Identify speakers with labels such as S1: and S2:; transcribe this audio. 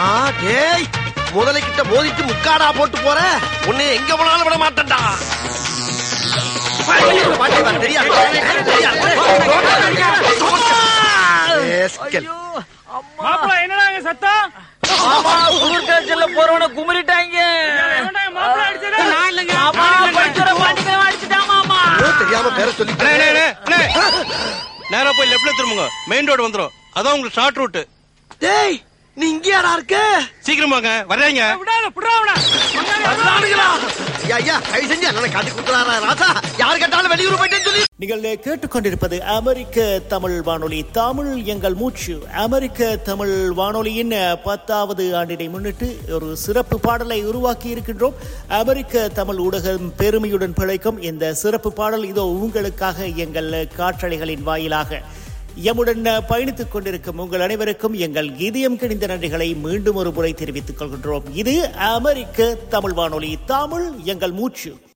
S1: டேய் முதலைக்கிட்ட மோதிட்டு முக்காடா போட்டு போற உன்னை எங்க போனாலும் விட மாட்டேன்டா பாட்டி வா, தெரியாது, தெரியாது. ஏஸ்கல்.
S2: மாப்பிள என்னடா இங்க சத்தம்
S3: ஆமா குளிர் காய்ச்சல்ல போறவன குமரிட்டாங்க
S2: எவன்டா என் மாப்பிள அடிச்சது
S3: ஆமா படிக்கிற பாண்டிங்க அடிச்சுட்டான் மாமா
S1: ஐயோ, தெரியாம பேர
S4: அண்ணே,
S1: சொல்லிட்டேன்
S4: அண்ணே, அண்ணே, அண்ணே. நேரா போய் லெப்ட்ல திரும்புங்க மெயின் ரோடு வந்துரும் அதான் உங்களுக்கு ஷார்ட் ரூட்
S1: டேய் நீ இங்கேயாடா இருக்க
S4: சீக்கிரம் வாங்க வர்றீங்க
S2: விடாத புடா விடா
S1: வந்தானுங்களா? ஐயா, ஐயா, கை செஞ்சு அண்ணனை காட்டி கொடுக்குறாரா ராசா யாரு கேட்டாலும் வெளியூர் போயிட்டேன்னு சொல்லி
S5: நீங்கள் கேட்டுக்கொண்டிருப்பது அமெரிக்க தமிழ் வானொலி தமிழ் எங்கள் மூச்சு அமெரிக்க தமிழ் வானொலியின் பத்தாவது ஆண்டினை முன்னிட்டு ஒரு சிறப்பு பாடலை உருவாக்கி இருக்கின்றோம் அமெரிக்க தமிழ் ஊடகம் பெருமையுடன் பிழைக்கும் இந்த சிறப்பு பாடல் இதோ உங்களுக்காக எங்கள் காற்றலைகளின் வாயிலாக எம்முடன் பயணித்துக் கொண்டிருக்கும் உங்கள் அனைவருக்கும் எங்கள் இதயம் கிணிந்த நன்றிகளை மீண்டும் ஒரு முறை தெரிவித்துக் கொள்கின்றோம் இது அமெரிக்க தமிழ் வானொலி தமிழ் எங்கள் மூச்சு